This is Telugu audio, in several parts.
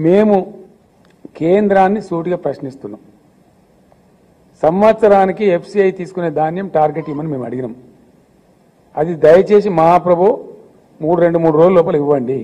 మేము కేంద్రాన్ని సూటిగా ప్రశ్నిస్తున్నాం సంవత్సరానికి ఎఫ్సిఐ తీసుకునే ధాన్యం టార్గెట్ ఇవ్వమని మేము అడిగినాం అది దయచేసి మహాప్రభు మూడు రెండు మూడు రోజుల లోపల ఇవ్వండి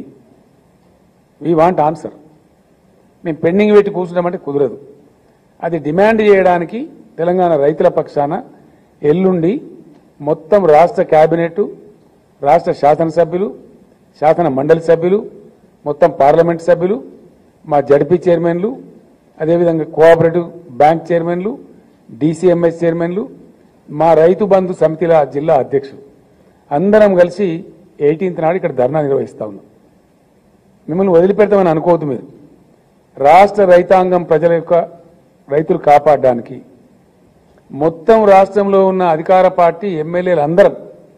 వీ వాంట్ ఆన్సర్ మేము పెండింగ్ పెట్టి కూర్చున్నామంటే కుదరదు అది డిమాండ్ చేయడానికి తెలంగాణ రైతుల పక్షాన ఎల్లుండి మొత్తం రాష్ట్ర కేబినెట్ రాష్ట్ర శాసనసభ్యులు శాసన మండలి సభ్యులు మొత్తం పార్లమెంట్ సభ్యులు మా జడ్పీ చైర్మన్లు అదేవిధంగా కోఆపరేటివ్ బ్యాంక్ చైర్మన్లు డీసీఎంఎస్ చైర్మన్లు మా రైతు బంధు సమితిల జిల్లా అధ్యక్షులు అందరం కలిసి ఎయిటీన్త్ నాడు ఇక్కడ ధర్నా నిర్వహిస్తా ఉన్నాం మిమ్మల్ని వదిలిపెడతామని అనుకోవద్దు మీరు రాష్ట్ర రైతాంగం ప్రజల యొక్క రైతులు కాపాడడానికి మొత్తం రాష్ట్రంలో ఉన్న అధికార పార్టీ ఎమ్మెల్యేలు అందరం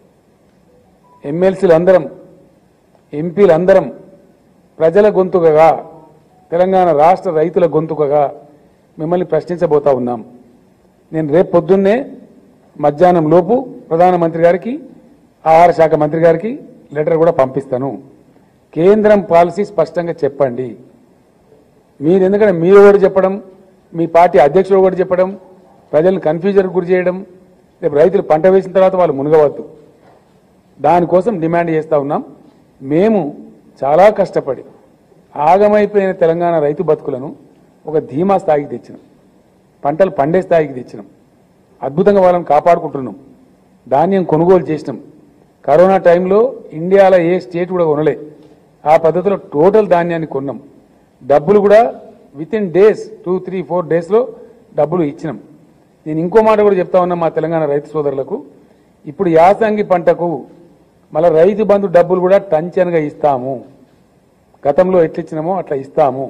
ఎమ్మెల్సీలు అందరం ఎంపీలు అందరం ప్రజల గొంతుకగా తెలంగాణ రాష్ట్ర రైతుల గొంతుకగా మిమ్మల్ని ప్రశ్నించబోతా ఉన్నాం నేను రేపు పొద్దున్నే మధ్యాహ్నం లోపు ప్రధానమంత్రి గారికి ఆహార శాఖ మంత్రి గారికి లెటర్ కూడా పంపిస్తాను కేంద్రం పాలసీ స్పష్టంగా చెప్పండి మీరు ఎందుకంటే మీరు కూడా చెప్పడం మీ పార్టీ అధ్యక్షుడు కూడా చెప్పడం ప్రజలను కన్ఫ్యూజన్ గురి చేయడం రేపు రైతులు పంట వేసిన తర్వాత వాళ్ళు మునగవద్దు దానికోసం డిమాండ్ చేస్తా ఉన్నాం మేము చాలా కష్టపడి ఆగమైపోయిన తెలంగాణ రైతు బతుకులను ఒక ధీమా స్థాయికి తెచ్చినాం పంటలు పండే స్థాయికి తెచ్చినాం అద్భుతంగా వాళ్ళని కాపాడుకుంటున్నాం ధాన్యం కొనుగోలు చేసినాం కరోనా టైంలో ఇండియాలో ఏ స్టేట్ కూడా కొనలే ఆ పద్ధతిలో టోటల్ ధాన్యాన్ని కొన్నాం డబ్బులు కూడా within days two three four డేస్లో డబ్బులు ఇచ్చినాం నేను ఇంకో మాట కూడా చెప్తా ఉన్నా మా తెలంగాణ రైతు సోదరులకు ఇప్పుడు యాసంగి పంటకు మళ్ళీ రైతు బంధు డబ్బులు కూడా టంచన్గా ఇస్తాము గతంలో ఎట్లిచ్చినామో అట్లా ఇస్తాము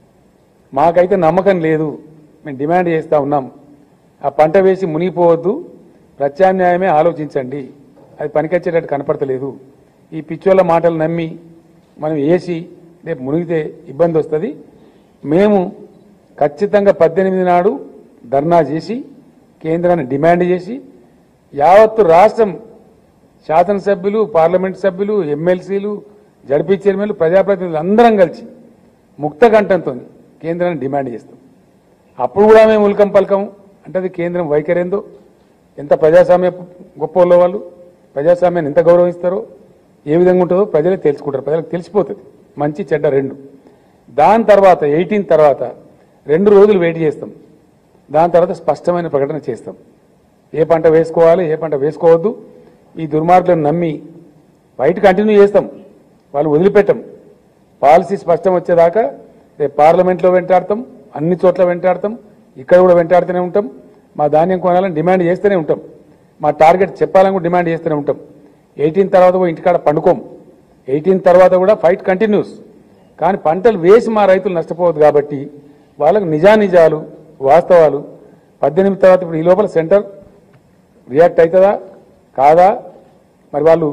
మాకైతే నమ్మకం లేదు మేము డిమాండ్ చేస్తా ఉన్నాం ఆ పంట వేసి మునిగిపోవద్దు ప్రత్యామ్నాయమే ఆలోచించండి అది పనికొచ్చేటట్టు కనపడతలేదు ఈ పిచ్చోళ్ళ మాటలు నమ్మి మనం వేసి రేపు మునిగితే ఇబ్బంది వస్తుంది మేము ఖచ్చితంగా పద్దెనిమిది నాడు ధర్నా చేసి కేంద్రాన్ని డిమాండ్ చేసి యావత్తు రాష్ట్రం శాసనసభ్యులు పార్లమెంట్ సభ్యులు ఎమ్మెల్సీలు జడ్పీ చైర్మన్లు ప్రజాప్రతినిధులు అందరం కలిసి ముక్త కంఠంతో కేంద్రాన్ని డిమాండ్ చేస్తాం అప్పుడు కూడా మేము ఉల్కం పలకం అంటే అది కేంద్రం వైఖరేందో ఎంత ప్రజాస్వామ్య గొప్ప వాళ్ళు ప్రజాస్వామ్యాన్ని ఎంత గౌరవిస్తారో ఏ విధంగా ఉంటుందో ప్రజలే తెలుసుకుంటారు ప్రజలకు తెలిసిపోతుంది మంచి చెడ్డ రెండు దాని తర్వాత ఎయిటీన్ తర్వాత రెండు రోజులు వెయిట్ చేస్తాం దాని తర్వాత స్పష్టమైన ప్రకటన చేస్తాం ఏ పంట వేసుకోవాలి ఏ పంట వేసుకోవద్దు ఈ దుర్మార్గులను నమ్మి ఫైట్ కంటిన్యూ చేస్తాం వాళ్ళు వదిలిపెట్టం పాలసీ స్పష్టం వచ్చేదాకా రేపు పార్లమెంట్లో వెంటాడతాం అన్ని చోట్ల వెంటాడతాం ఇక్కడ కూడా వెంటాడుతూనే ఉంటాం మా ధాన్యం కొనాలని డిమాండ్ చేస్తూనే ఉంటాం మా టార్గెట్ చెప్పాలని కూడా డిమాండ్ చేస్తూనే ఉంటాం ఎయిటీన్ తర్వాత కూడా ఇంటికాడ పండుకోం ఎయిటీన్ తర్వాత కూడా ఫైట్ కంటిన్యూస్ కానీ పంటలు వేసి మా రైతులు నష్టపోవద్దు కాబట్టి వాళ్ళకు నిజానిజాలు వాస్తవాలు పద్దెనిమిది తర్వాత ఇప్పుడు ఈ లోపల సెంటర్ రియాక్ట్ అవుతుందా కాదా మరి వాళ్ళు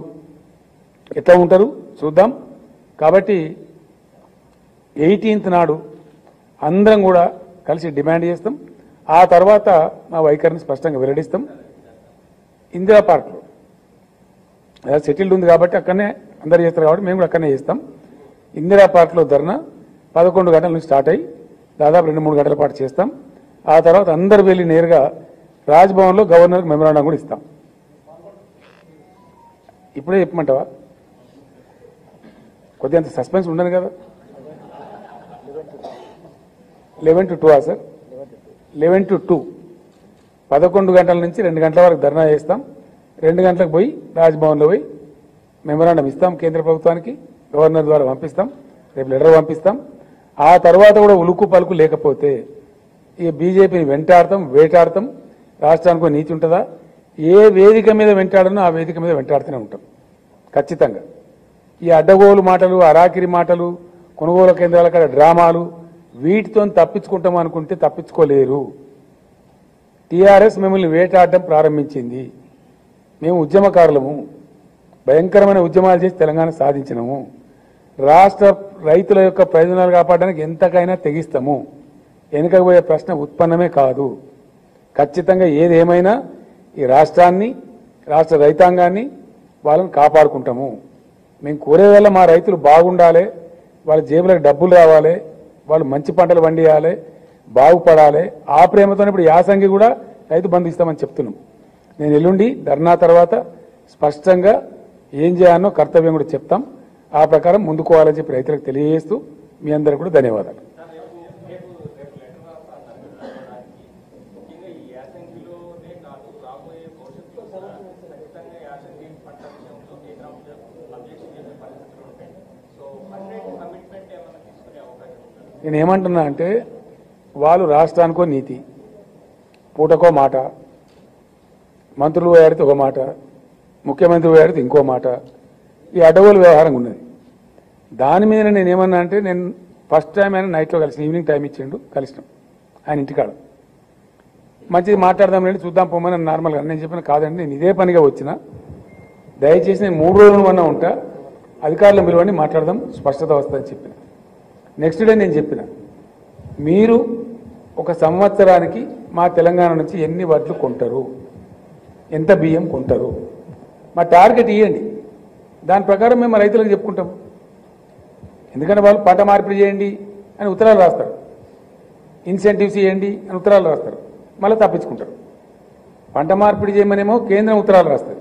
ఎట్లా ఉంటారు చూద్దాం కాబట్టి ఎయిటీన్త్ నాడు అందరం కూడా కలిసి డిమాండ్ చేస్తాం ఆ తర్వాత మా వైఖరిని స్పష్టంగా వెల్లడిస్తాం ఇందిరా పార్క్లో అలా సెటిల్డ్ ఉంది కాబట్టి అక్కడనే అందరు చేస్తారు కాబట్టి మేము కూడా అక్కడనే చేస్తాం ఇందిరా పార్క్లో ధర్నా పదకొండు గంటల నుంచి స్టార్ట్ అయ్యి దాదాపు రెండు మూడు గంటల పాటు చేస్తాం ఆ తర్వాత అందరు వెళ్ళి నేరుగా రాజ్భవన్లో గవర్నర్కి మెమరాండం కూడా ఇస్తాం ఇప్పుడే చెప్పమంటావా కొద్దిగా అంత సస్పెన్స్ ఉండదు కదా eleven to two sir eleven to two పదకొండు గంటల నుంచి రెండు గంటల వరకు ధర్నా చేస్తాం రెండు గంటలకు పోయి రాజ్భవన్లో పోయి మెమరాండం ఇస్తాం కేంద్ర ప్రభుత్వానికి గవర్నర్ ద్వారా పంపిస్తాం రేపు లెటర్ పంపిస్తాం ఆ తర్వాత కూడా ఉలుకు పలుకు లేకపోతే ఈ బీజేపీని వెంటాడతాం వేటాడతాం రాష్ట్రానికి నీతి ఉంటుందా ఏ వేదిక మీద వెంటాడనో ఆ వేదిక మీద వెంటాడుతూనే ఉంటాం ఖచ్చితంగా ఈ అడ్డగోలు మాటలు అరాకిరి మాటలు కొనుగోలు కేంద్రాల కాడ డ్రామాలు వీటితో తప్పించుకుంటాం అనుకుంటే తప్పించుకోలేరు టీఆర్ఎస్ మిమ్మల్ని వేటాడడం ప్రారంభించింది మేము ఉద్యమకారులము భయంకరమైన ఉద్యమాలు చేసి తెలంగాణ సాధించినము రాష్ట్ర రైతుల యొక్క ప్రయోజనాలు కాపాడడానికి ఎంతకైనా తెగిస్తాము వెనుకపోయే ప్రశ్న ఉత్పన్నమే కాదు ఖచ్చితంగా ఏది ఏమైనా ఈ రాష్ట్రాన్ని రాష్ట్ర రైతాంగాన్ని వాళ్ళని కాపాడుకుంటాము మేము కోరేదల్లా మా రైతులు బాగుండాలి వాళ్ళ జేబులకు డబ్బులు రావాలి వాళ్ళు మంచి పంటలు పండియాలి బాగుపడాలి ఆ ప్రేమతో ఇప్పుడు యాసంగి కూడా రైతు బంధు ఇస్తామని చెప్తున్నాం నేను ఎల్లుండి ధర్నా తర్వాత స్పష్టంగా ఏం చేయాలనో కర్తవ్యం కూడా చెప్తాం ఆ ప్రకారం ముందుకోవాలని చెప్పి రైతులకు తెలియజేస్తూ మీ అందరికీ కూడా ధన్యవాదాలు ముఖ్యంగా ఈ యాసంగిలోనే కాదు రాబోయే భవిష్యత్తులో కూడా ఖచ్చితంగా యాసంగి పంట విషయంలో కేంద్రం అబ్జెక్షన్ చేసే పరిస్థితులు ఉంటాయి సో పర్మనెంట్ కమిట్మెంట్ ఏమైనా తీసుకునే అవకాశం ఉందా నేను ఏమంటున్నా అంటే వాళ్ళు రాష్ట్రానికో నీతి పూటకో మాట మంత్రులు పోయాడితే ఒక మాట ముఖ్యమంత్రి పోయాడితే ఇంకో మాట ఈ అడవుల వ్యవహారం ఉన్నది దాని మీద నేను ఏమన్నా అంటే నేను ఫస్ట్ టైం ఆయన నైట్లో కలిసిన ఈవినింగ్ టైం ఇచ్చిండు కలిసినాం ఆయన ఇంటికాడ మంచిది మాట్లాడదాం రండి చూద్దాం పోమని నార్మల్గా నేను చెప్పిన కాదండి నేను ఇదే పనిగా వచ్చిన దయచేసి నేను మూడు రోజులు అన్నా ఉంటా అధికారులను పిలవండి మాట్లాడదాం స్పష్టత వస్తుందని చెప్పిన నెక్స్ట్ డే నేను చెప్పిన మీరు ఒక సంవత్సరానికి మా తెలంగాణ నుంచి ఎన్ని వడ్లు కొంటారు ఎంత బియ్యం కొంటారు మా టార్గెట్ ఇవ్వండి దాని ప్రకారం మేము రైతులకు చెప్పుకుంటాం ఎందుకంటే వాళ్ళు పంట మార్పిడి చేయండి అని ఉత్తరాలు రాస్తారు ఇన్సెంటివ్స్ ఇవ్వండి అని ఉత్తరాలు రాస్తారు మళ్ళీ తప్పించుకుంటారు పంట మార్పిడి చేయమనేమో కేంద్రం ఉత్తరాలు రాస్తుంది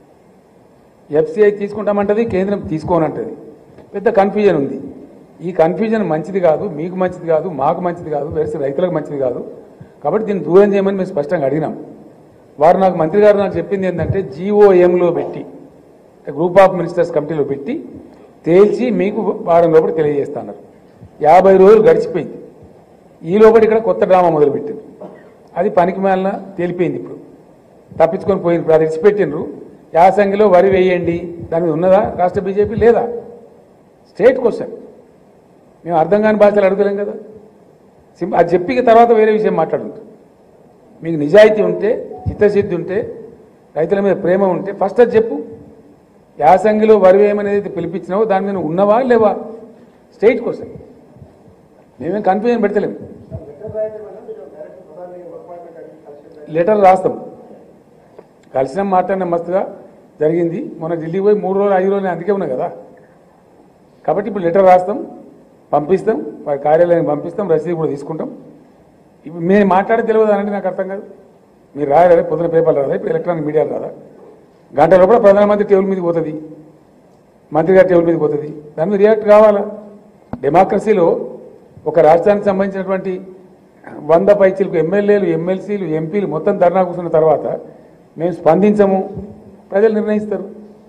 ఎఫ్సిఐ తీసుకుంటామంటది కేంద్రం తీసుకోనంటది పెద్ద కన్ఫ్యూజన్ ఉంది ఈ కన్ఫ్యూజన్ మంచిది కాదు మీకు మంచిది కాదు మాకు మంచిది కాదు వేరే రైతులకు మంచిది కాదు కాబట్టి దీన్ని దూరం చేయమని మేము స్పష్టంగా అడిగినాం వారు నాకు మంత్రి గారు నాకు చెప్పింది ఏంటంటే జీఓఎంలో పెట్టి గ్రూప్ ఆఫ్ మినిస్టర్స్ కమిటీలో పెట్టి తేల్చి మీకు వారం లోపల తెలియజేస్తున్నారు యాభై రోజులు గడిచిపోయింది ఈ లోపల ఇక్కడ కొత్త డ్రామా మొదలుపెట్టింది అది పనికి మేలన తేలిపోయింది ఇప్పుడు తప్పించుకొని పోయింది ఇప్పుడు అది విడిచిపెట్టిండ్రు యాసంగిలో వరి వేయండి దాని మీద ఉన్నదా రాష్ట్ర బీజేపీ లేదా స్టేట్ క్వశ్చన్ మేము అర్థం కాని భాషలు అడగలేం కదా సింపుల్ అది చెప్పిన తర్వాత వేరే విషయం మాట్లాడుతుంది మీకు నిజాయితీ ఉంటే చిత్తశుద్ధి ఉంటే రైతుల మీద ప్రేమ ఉంటే ఫస్ట్ అది చెప్పు యాసంగిలో వరి వేయమనేది అయితే పిలిపించినావో దాని మీద ఉన్నవా లేవా స్టేట్ క్వశ్చన్ మేమేం కన్ఫ్యూజన్ పెడతలేము లెటర్ రాస్తాం కలిసినాం మాట్లాడిన మస్తుగా జరిగింది మొన్న ఢిల్లీకి పోయి మూడు రోజులు ఐదు రోజులు నేను అందుకే ఉన్నా కదా కాబట్టి ఇప్పుడు లెటర్ రాస్తాం పంపిస్తాం వారి కార్యాలయానికి పంపిస్తాం రసీదు కూడా తీసుకుంటాం ఇప్పుడు మీరు మాట్లాడే తెలియదు అనంటే నాకు అర్థం కాదు మీరు రాయాలి పొద్దున పేపర్లు రాదా ఇప్పుడు ఎలక్ట్రానిక్ మీడియాలు రాదా గంట లోపల ప్రధానమంత్రి టేబుల్ మీదకి పోతుంది మంత్రి గారి టేబుల్ మీదకి పోతుంది దాని మీద రియాక్ట్ కావాలా డెమోక్రసీలో ఒక రాష్ట్రానికి సంబంధించినటువంటి వంద పైచీలకు ఎమ్మెల్యేలు ఎమ్మెల్సీలు ఎంపీలు మొత్తం ధర్నా కూర్చున్న తర్వాత మేము స్పందించము ప్రజలు నిర్ణయిస్తారు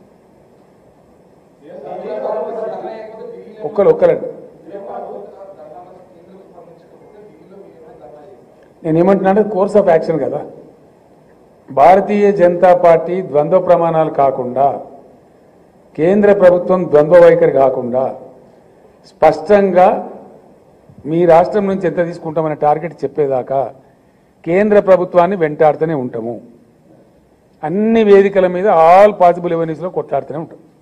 ఒక్కరు ఒక్కరండి నేను ఏమంటున్నా అంటే కోర్స్ ఆఫ్ యాక్షన్ కదా భారతీయ జనతా పార్టీ ద్వంద్వ ప్రమాణాలు కాకుండా కేంద్ర ప్రభుత్వం ద్వంద్వ వైఖరి కాకుండా స్పష్టంగా మీ రాష్ట్రం నుంచి ఎంత తీసుకుంటామనే టార్గెట్ చెప్పేదాకా కేంద్ర ప్రభుత్వాన్ని వెంటాడుతూనే ఉంటాము అన్ని వేదికల మీద ఆల్ పాసిబుల్ ఎవెన్యూస్లో కొట్లాడుతూనే ఉంటాం